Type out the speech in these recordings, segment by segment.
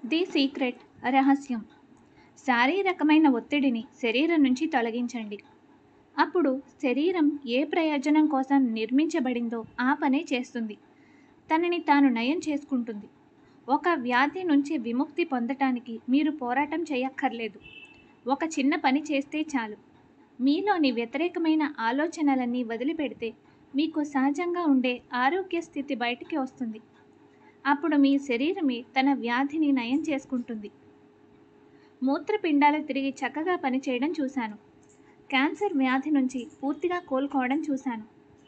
the secret రహస్యం శారీరకమైన ఒత్తిడిని శరీరం నుంచి తొలగించండి అప్పుడు శరీరం ఏ ప్రయోజనం కోసం నిర్మించబడిందో ఆ పనే చేస్తుంది తనని తాను నయం చేసుకుంటుంది ఒక వ్యాధి నుంచి విముక్తి పొందటానికి మీరు పోరాటం చేయక్కర్లేదు ఒక చిన్న పని చేస్తే చాలు మీలోని వ్యతిరేకమైన ఆలోచనలన్నీ వదిలిపెడితే మీకు సహజంగా ఉండే ఆరోగ్య స్థితి బయటికి వస్తుంది అప్పుడు మీ శరీరమే తన వ్యాధిని నయం చేసుకుంటుంది మూత్రపిండాలు తిరిగి చక్కగా పనిచేయడం చూశాను క్యాన్సర్ వ్యాధి నుంచి పూర్తిగా కోలుకోవడం చూశాను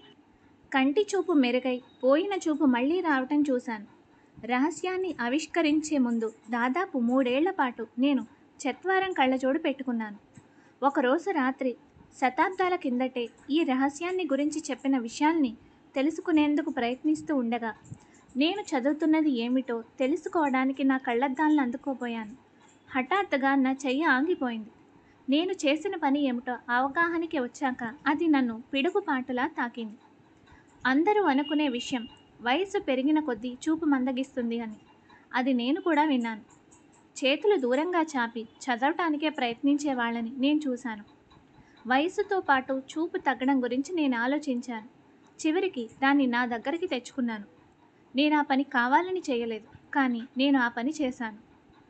కంటి చూపు మెరుగై పోయిన చూపు మళ్ళీ రావటం చూశాను రహస్యాన్ని ఆవిష్కరించే ముందు దాదాపు మూడేళ్ల పాటు నేను చత్వారం కళ్ళజోడు పెట్టుకున్నాను ఒకరోజు రాత్రి శతాబ్దాల కిందటే ఈ రహస్యాన్ని గురించి చెప్పిన విషయాల్ని తెలుసుకునేందుకు ప్రయత్నిస్తూ ఉండగా నేను చదువుతున్నది ఏమిటో తెలుసుకోవడానికి నా కళ్ళద్దాలను అందుకోపోయాను హఠాత్తుగా నా చెయ్యి ఆగిపోయింది నేను చేసిన పని ఏమిటో అవగాహనకి వచ్చాక అది నన్ను పిడుగుపాటులా తాకింది అందరూ అనుకునే విషయం వయసు పెరిగిన కొద్దీ చూపు మందగిస్తుంది అని అది నేను కూడా విన్నాను చేతులు దూరంగా చాపి చదవటానికే ప్రయత్నించే వాళ్ళని నేను చూశాను వయసుతో పాటు చూపు తగ్గడం గురించి నేను ఆలోచించాను చివరికి దాన్ని నా దగ్గరికి తెచ్చుకున్నాను నేను ఆ పని కావాలని చేయలేదు కానీ నేను ఆ పని చేశాను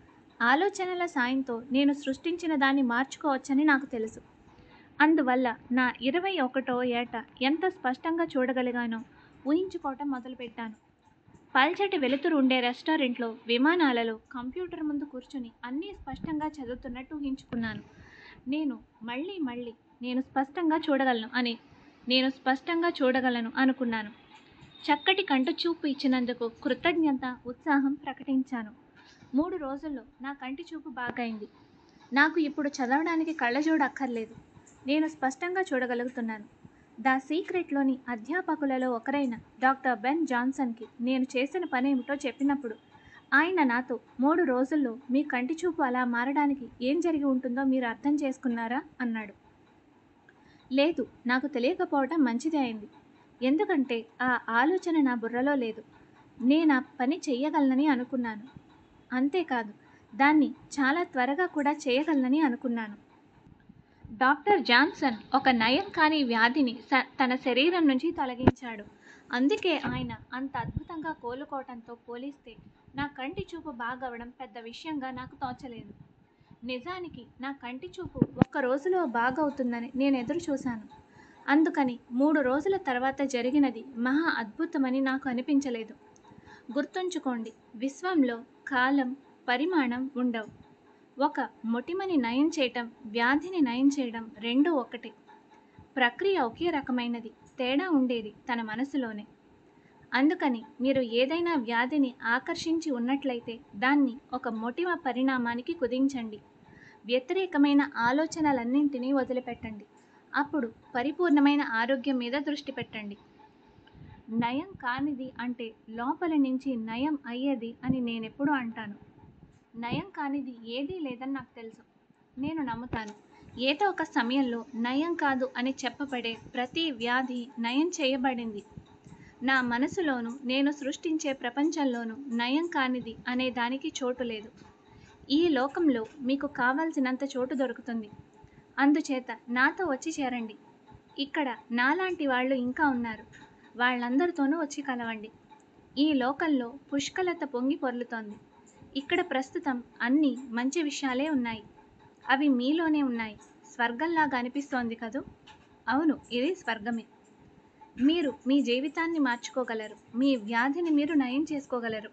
ఆలోచనల సాయంతో నేను సృష్టించిన దాన్ని మార్చుకోవచ్చని నాకు తెలుసు అందువల్ల నా ఇరవై ఒకటో ఏట ఎంత స్పష్టంగా చూడగలిగానో ఊహించుకోవటం మొదలుపెట్టాను పల్చటి వెలుతురు ఉండే రెస్టారెంట్లో విమానాలలో కంప్యూటర్ ముందు కూర్చుని అన్నీ స్పష్టంగా చదువుతున్నట్టు ఊహించుకున్నాను నేను మళ్ళీ మళ్ళీ నేను స్పష్టంగా చూడగలను అని నేను స్పష్టంగా చూడగలను అనుకున్నాను చక్కటి కంటి చూపు ఇచ్చినందుకు కృతజ్ఞత ఉత్సాహం ప్రకటించాను మూడు రోజుల్లో నా కంటి చూపు బాగైంది నాకు ఇప్పుడు చదవడానికి కళ్ళజోడు అక్కర్లేదు నేను స్పష్టంగా చూడగలుగుతున్నాను ద సీక్రెట్లోని అధ్యాపకులలో ఒకరైన డాక్టర్ బెన్ జాన్సన్కి నేను చేసిన పనేమిటో చెప్పినప్పుడు ఆయన నాతో మూడు రోజుల్లో మీ కంటి చూపు అలా మారడానికి ఏం జరిగి ఉంటుందో మీరు అర్థం చేసుకున్నారా అన్నాడు లేదు నాకు తెలియకపోవటం మంచిదే అయింది ఎందుకంటే ఆ ఆలోచన నా బుర్రలో లేదు నేను ఆ పని చెయ్యగలనని అనుకున్నాను అంతేకాదు దాన్ని చాలా త్వరగా కూడా చేయగలనని అనుకున్నాను డాక్టర్ జాన్సన్ ఒక నయం కాని వ్యాధిని స తన శరీరం నుంచి తొలగించాడు అందుకే ఆయన అంత అద్భుతంగా కోలుకోవటంతో పోలిస్తే నా కంటి చూపు బాగవడం పెద్ద విషయంగా నాకు తోచలేదు నిజానికి నా కంటి చూపు ఒక్క రోజులో బాగవుతుందని నేను ఎదురు చూశాను అందుకని మూడు రోజుల తర్వాత జరిగినది మహా అద్భుతమని నాకు అనిపించలేదు గుర్తుంచుకోండి విశ్వంలో కాలం పరిమాణం ఉండవు ఒక మొటిమని నయం చేయటం వ్యాధిని నయం చేయడం రెండూ ఒకటే ప్రక్రియ ఒకే రకమైనది తేడా ఉండేది తన మనసులోనే అందుకని మీరు ఏదైనా వ్యాధిని ఆకర్షించి ఉన్నట్లయితే దాన్ని ఒక మొటిమ పరిణామానికి కుదించండి వ్యతిరేకమైన ఆలోచనలన్నింటినీ వదిలిపెట్టండి అప్పుడు పరిపూర్ణమైన ఆరోగ్యం మీద దృష్టి పెట్టండి నయం కానిది అంటే లోపల నుంచి నయం అయ్యేది అని నేనెప్పుడూ అంటాను నయం కానిది ఏదీ లేదని నాకు తెలుసు నేను నమ్ముతాను ఏదో ఒక సమయంలో నయం కాదు అని చెప్పబడే ప్రతి వ్యాధి నయం చేయబడింది నా మనసులోను నేను సృష్టించే ప్రపంచంలోనూ నయం కానిది అనే దానికి చోటు లేదు ఈ లోకంలో మీకు కావాల్సినంత చోటు దొరుకుతుంది అందుచేత నాతో వచ్చి చేరండి ఇక్కడ నాలాంటి వాళ్ళు ఇంకా ఉన్నారు వాళ్ళందరితోనూ వచ్చి కలవండి ఈ లోకంలో పుష్కలత పొంగి పొర్లుతోంది ఇక్కడ ప్రస్తుతం అన్ని మంచి విషయాలే ఉన్నాయి అవి మీలోనే ఉన్నాయి స్వర్గంలాగా అనిపిస్తోంది కదూ అవును ఇది స్వర్గమే మీరు మీ జీవితాన్ని మార్చుకోగలరు మీ వ్యాధిని మీరు నయం చేసుకోగలరు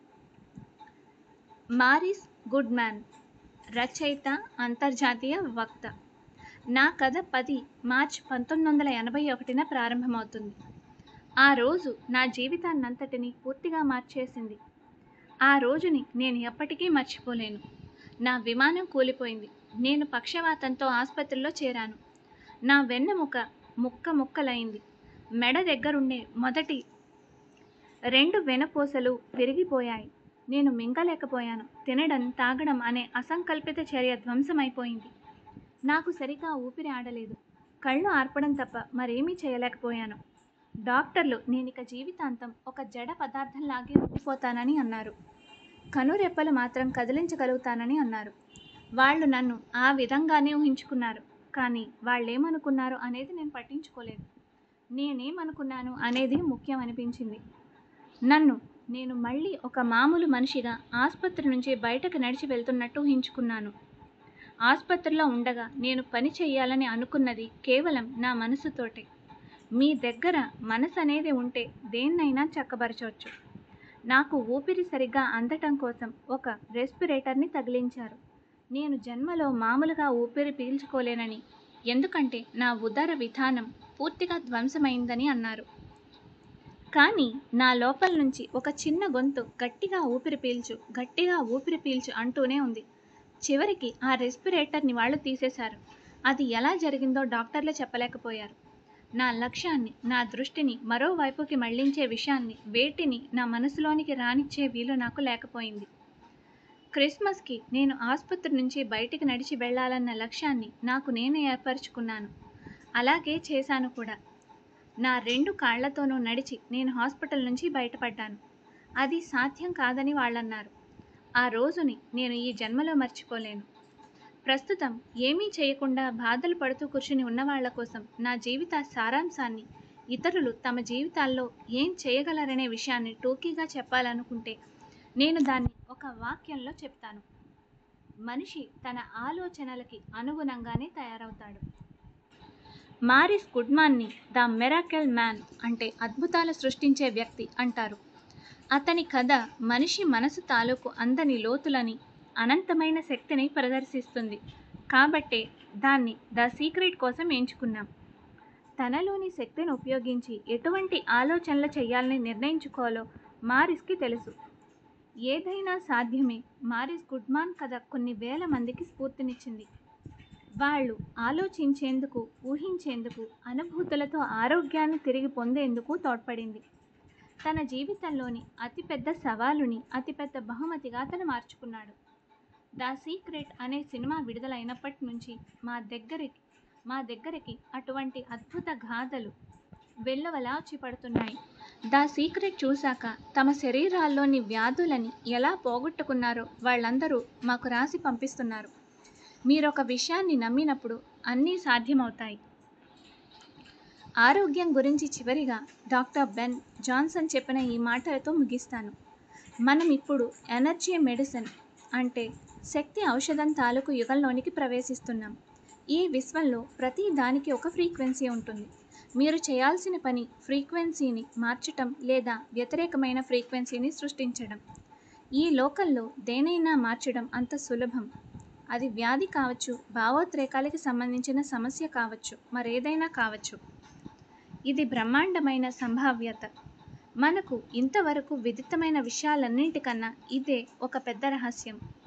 మారిస్ గుడ్ మ్యాన్ రచయిత అంతర్జాతీయ వక్త నా కథ పది మార్చ్ పంతొమ్మిది వందల ఎనభై ఒకటిన ప్రారంభమవుతుంది ఆ రోజు నా జీవితాన్నంతటిని పూర్తిగా మార్చేసింది ఆ రోజుని నేను ఎప్పటికీ మర్చిపోలేను నా విమానం కూలిపోయింది నేను పక్షవాతంతో ఆసుపత్రిలో చేరాను నా వెన్నెముక ముక్క ముక్కలైంది మెడ దగ్గరుండే మొదటి రెండు వెనపూసలు విరిగిపోయాయి నేను మింగలేకపోయాను తినడం తాగడం అనే అసంకల్పిత చర్య ధ్వంసమైపోయింది నాకు సరిగా ఊపిరి ఆడలేదు కళ్ళు ఆర్పడం తప్ప మరేమీ చేయలేకపోయాను డాక్టర్లు నేనిక జీవితాంతం ఒక జడ పదార్థంలాగే ఉండిపోతానని అన్నారు కనురెప్పలు మాత్రం కదిలించగలుగుతానని అన్నారు వాళ్ళు నన్ను ఆ విధంగానే ఊహించుకున్నారు కానీ వాళ్ళేమనుకున్నారు అనేది నేను పట్టించుకోలేదు నేనేమనుకున్నాను అనేది ముఖ్యం అనిపించింది నన్ను నేను మళ్ళీ ఒక మామూలు మనిషిగా ఆసుపత్రి నుంచి బయటకు నడిచి వెళ్తున్నట్టు ఊహించుకున్నాను ఆసుపత్రిలో ఉండగా నేను పని చేయాలని అనుకున్నది కేవలం నా మనసుతోటే మీ దగ్గర మనసు అనేది ఉంటే దేన్నైనా చక్కబరచవచ్చు నాకు ఊపిరి సరిగ్గా అందటం కోసం ఒక రెస్పిరేటర్ని తగిలించారు నేను జన్మలో మామూలుగా ఊపిరి పీల్చుకోలేనని ఎందుకంటే నా ఉదర విధానం పూర్తిగా ధ్వంసమైందని అన్నారు కానీ నా లోపల నుంచి ఒక చిన్న గొంతు గట్టిగా ఊపిరి పీల్చు గట్టిగా ఊపిరి పీల్చు అంటూనే ఉంది చివరికి ఆ రెస్పిరేటర్ని వాళ్ళు తీసేశారు అది ఎలా జరిగిందో డాక్టర్లు చెప్పలేకపోయారు నా లక్ష్యాన్ని నా దృష్టిని మరోవైపుకి మళ్లించే విషయాన్ని వేటిని నా మనసులోనికి రానిచ్చే వీలు నాకు లేకపోయింది క్రిస్మస్కి నేను ఆసుపత్రి నుంచి బయటికి నడిచి వెళ్ళాలన్న లక్ష్యాన్ని నాకు నేనే ఏర్పరచుకున్నాను అలాగే చేశాను కూడా నా రెండు కాళ్లతోనూ నడిచి నేను హాస్పిటల్ నుంచి బయటపడ్డాను అది సాధ్యం కాదని వాళ్ళన్నారు ఆ రోజుని నేను ఈ జన్మలో మర్చిపోలేను ప్రస్తుతం ఏమీ చేయకుండా బాధలు పడుతూ కూర్చుని ఉన్న వాళ్ళ కోసం నా జీవిత సారాంశాన్ని ఇతరులు తమ జీవితాల్లో ఏం చేయగలరనే విషయాన్ని టూకీగా చెప్పాలనుకుంటే నేను దాన్ని ఒక వాక్యంలో చెప్తాను మనిషి తన ఆలోచనలకి అనుగుణంగానే తయారవుతాడు మారిస్ గుడ్మాన్ని ద మెరాకెల్ మ్యాన్ అంటే అద్భుతాలు సృష్టించే వ్యక్తి అంటారు అతని కథ మనిషి మనసు తాలూకు అందని లోతులని అనంతమైన శక్తిని ప్రదర్శిస్తుంది కాబట్టే దాన్ని ద సీక్రెట్ కోసం ఎంచుకున్నాం తనలోని శక్తిని ఉపయోగించి ఎటువంటి ఆలోచనలు చేయాలని నిర్ణయించుకోవాలో మారిస్కి తెలుసు ఏదైనా సాధ్యమే మారిస్ గుడ్మాన్ కథ కొన్ని వేల మందికి స్ఫూర్తినిచ్చింది వాళ్ళు ఆలోచించేందుకు ఊహించేందుకు అనుభూతులతో ఆరోగ్యాన్ని తిరిగి పొందేందుకు తోడ్పడింది తన జీవితంలోని అతిపెద్ద సవాలుని అతిపెద్ద బహుమతిగా అతను మార్చుకున్నాడు ద సీక్రెట్ అనే సినిమా విడుదలైనప్పటి నుంచి మా దగ్గరికి మా దగ్గరికి అటువంటి అద్భుత గాథలు వెల్లువలా వచ్చి పడుతున్నాయి ద సీక్రెట్ చూశాక తమ శరీరాల్లోని వ్యాధులని ఎలా పోగొట్టుకున్నారో వాళ్ళందరూ మాకు రాసి పంపిస్తున్నారు మీరొక విషయాన్ని నమ్మినప్పుడు అన్నీ సాధ్యమవుతాయి ఆరోగ్యం గురించి చివరిగా డాక్టర్ బెన్ జాన్సన్ చెప్పిన ఈ మాటలతో ముగిస్తాను మనం ఇప్పుడు ఎనర్జీ మెడిసిన్ అంటే శక్తి ఔషధం తాలూకు యుగంలోనికి ప్రవేశిస్తున్నాం ఈ విశ్వంలో ప్రతి దానికి ఒక ఫ్రీక్వెన్సీ ఉంటుంది మీరు చేయాల్సిన పని ఫ్రీక్వెన్సీని మార్చటం లేదా వ్యతిరేకమైన ఫ్రీక్వెన్సీని సృష్టించడం ఈ లోకంలో దేనైనా మార్చడం అంత సులభం అది వ్యాధి కావచ్చు భావోద్రేకాలకి సంబంధించిన సమస్య కావచ్చు మరేదైనా కావచ్చు ఇది బ్రహ్మాండమైన సంభావ్యత మనకు ఇంతవరకు విదితమైన విషయాలన్నింటికన్నా ఇదే ఒక పెద్ద రహస్యం